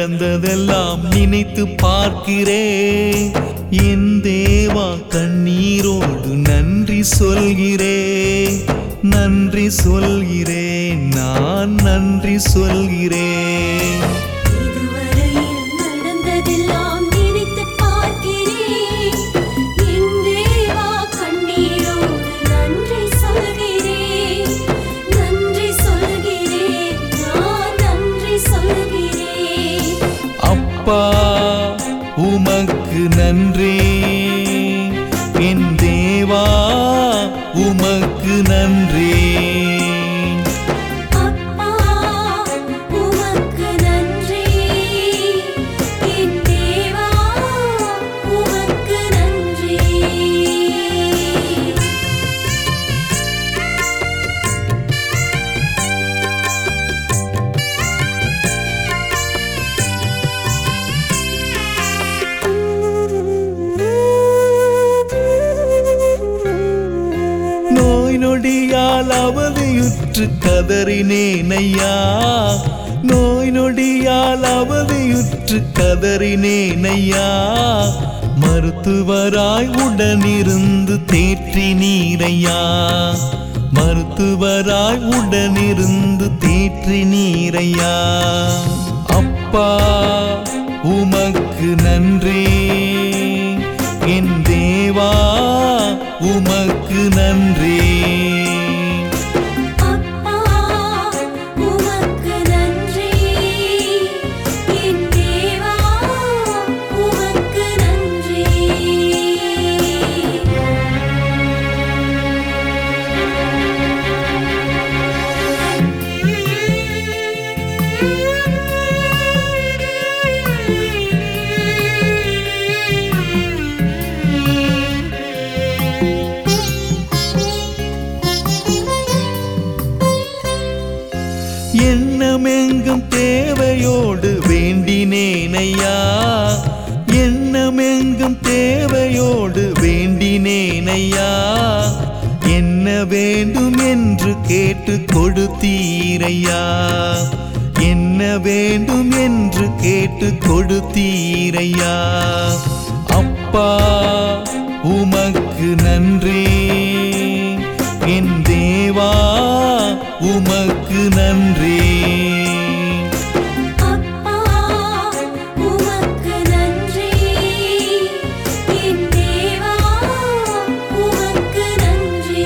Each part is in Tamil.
நடந்ததெல்லாம் நினைத்து பார்க்கிறேன் என் தேவா கண்ணீரோடு நன்றி சொல்கிறேன் நன்றி சொல்கிறேன் நான் நன்றி சொல்கிறேன் இதுவரையில் நடந்ததெல்லாம் நினைத்துப் பார்க்கிறேன். என் தேவா கண்ணீரோடு நன்றி சொல்கிறேன். நன்றி சொல்கிறேன். நான் நன்றி சொல்கிறேன். அப்பா உமக்கு நன்றி என் தேவா உமக்கு நன்றி அப்பா உமக்கு நன்றி. என் தேவா உமக்கு நன்றி நோய் நொடியால் அவதியுற்று கதறினேன் ஐயா நோய் நொடியால் அவதியுற்று கதறினேன் ஐயா மருத்துவராய் உடனிருந்து தேற்றி நீரையா மருத்துவராய் உடனிருந்து தேற்றி நீரையா அப்பா உமக்கு நன்றி என் தேவா உமக்கு நன்றி அப்பா உமக்கு நன்றி என் தேவா உமக்கு நன்றி எண்ணமெங்கும் தேவையோடு வேண்டினேன் ஐயா எண்ணமெங்கும் தேவையோடு வேண்டினேன் ஐயா என்ன வேண்டும் என்று கேட்டு கொடுத்தீரையா என்ன வேண்டும் என்று கேட்டு கொடுத்தீரையா அப்பா உமக்கு நன்றி என் தேவா உமக்கு நன்றி அப்பா உமக்கு நன்றி என் தேவா உமக்கு நன்றி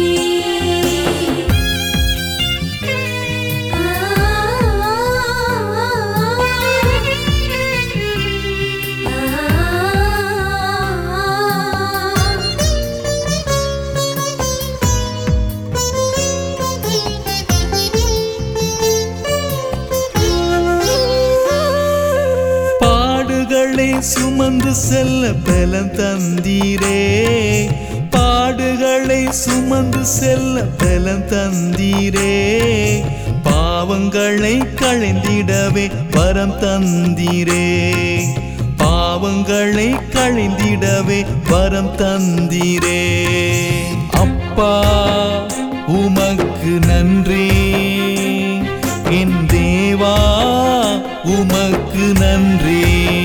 பாடுகளை சுமந்து செல்ல பலம் தந்தீரே பாடுகளை சுமந்து செல்ல பலம் தந்தீரே பாவங்களை களைந்திடவே வரம் தந்தீரே பாவங்களை களைந்திடவே வரம் தந்தீரே அப்பா உமக்கு நன்றி என் தேவா உமக்கு நன்றி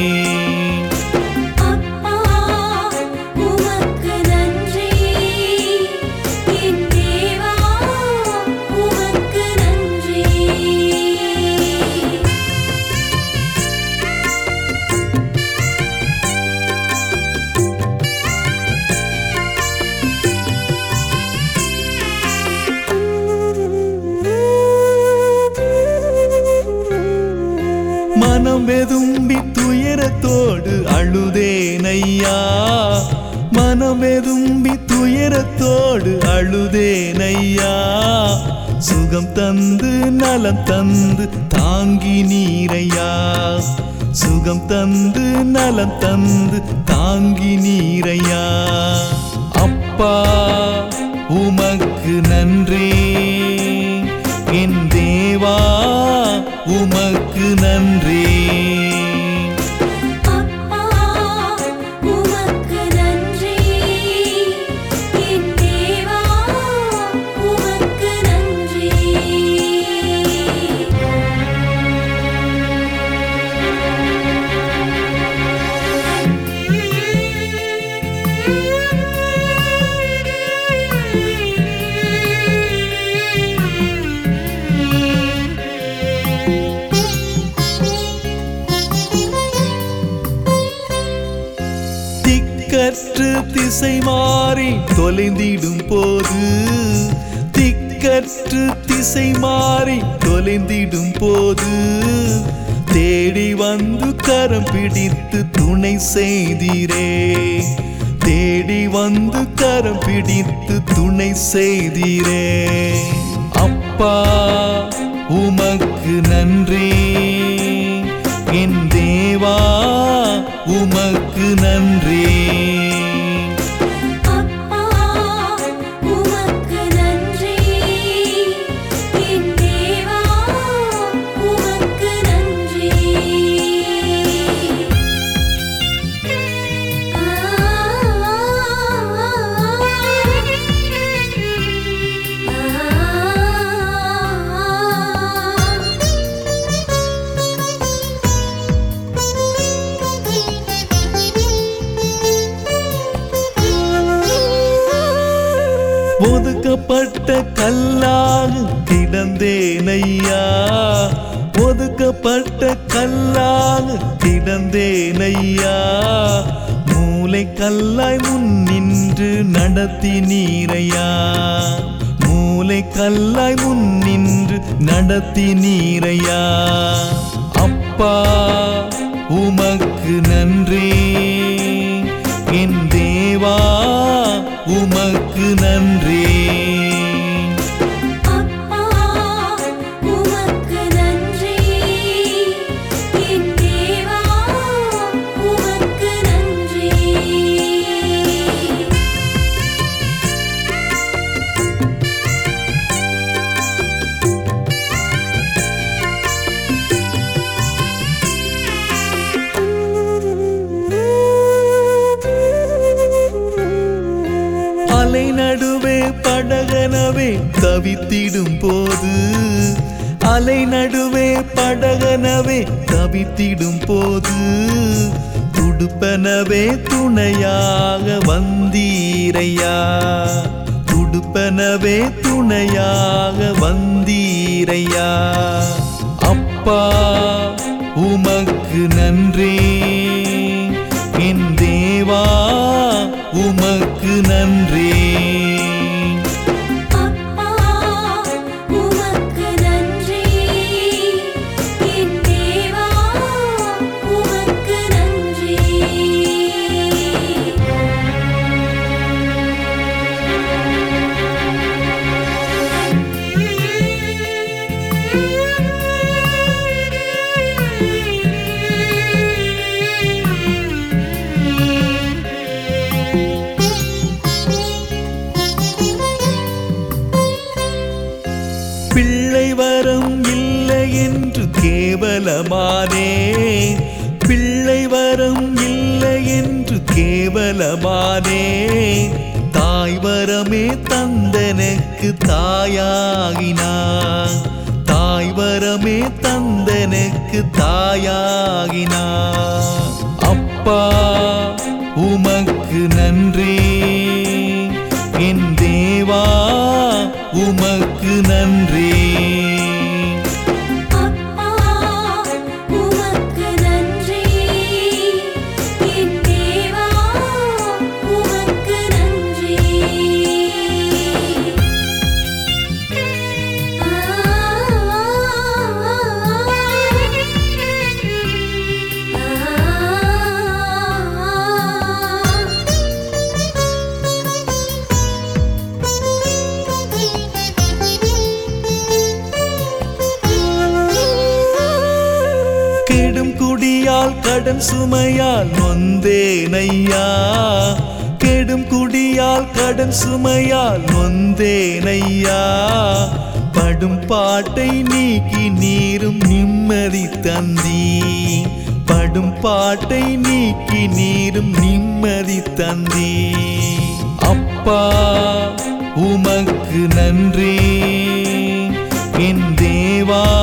அப்பா உமக்கு நன்றி என் தேவா உமக்கு நன்றி மனம் வெதும்பி துயரத்தோடு அழுதேனையா மனம் வெதும்பி துயரத்தோடு அழுதேனையா சுகம் தந்து நலம் தந்து தாங்கி நீரையா சுகம் தந்து நலம் தந்து தாங்கி நீரையா அப்பா உமக்கு நன்றி என் தேவா உமக்கு நன்றி அப்பா உமக்கு நன்றி என் தேவா உமக்கு நன்றி திக்கற்று திசை மாறி தொலைந்திடும் போது திக்கற்று திசை மாறி தொலைந்திடும் போது தேடி வந்து கரம் பிடித்து துணை செய்தீரே தேடி வந்து கரம் பிடித்து துணை செய்தீரே அப்பா உமக்கு நன்றி என் தேவா உமக்கு நன்றி அப்பா உமக்கு நன்றி என் தேவா உமக்கு நன்றி ஒதுக்கப்பட்ட கல்லாக கிடந்தேனையா ஒதுக்கப்பட்ட கல்லாக கிடந்தேனையா மூளை கல்லாய் முன் நின்று நடத்தி நீரையா மூளை கல்லாய் முன் நின்று நடத்தி நீரையா அப்பா உமக்கு நன்றி என் தேவா உமக்கு நன்றி அப்பா உமக்கு நன்றி என் தேவா உமக்கு நன்றி அலை நடுவே படகனவே தவித்திடும் போது அலை நடுவே படகனவே தவித்திடும் போது துடுப்பனவே துணையாக வந்தீரையா துடுப்பனவே துணையாக வந்தீரையா அப்பா உமக்கு நன்றி என் தேவா உமக்கு நன்றி அப்பா உமக்கு நன்றி என் தேவா உமக்கு நன்றி பிள்ளை வரம் இல்லை என்று கேவலமானே பிள்ளை வரம் இல்லை என்று கேவலமானே தாய் வரமே தந்தனுக்கு தாயாகினார் தாய் வரமே தந்தனுக்கு தாயாகினார் அப்பா உமக்கு நன்றி என் தேவா உமக்கு நன்றி அப்பா உமக்கு நன்றி என் தேவா உமக்கு நன்றி கெடும் குடியால் கடன் சுமையால் நொந்தேனையா கெடும் குடியால் கடன் சுமையால் நொந்தேனையா படும் பாட்டை நீக்கி நீரும் நிம்மதி தந்தி படும் பாட்டை நீக்கி நீரும் நிம்மதி தந்தி அப்பா உமக்கு நன்றி என் தேவா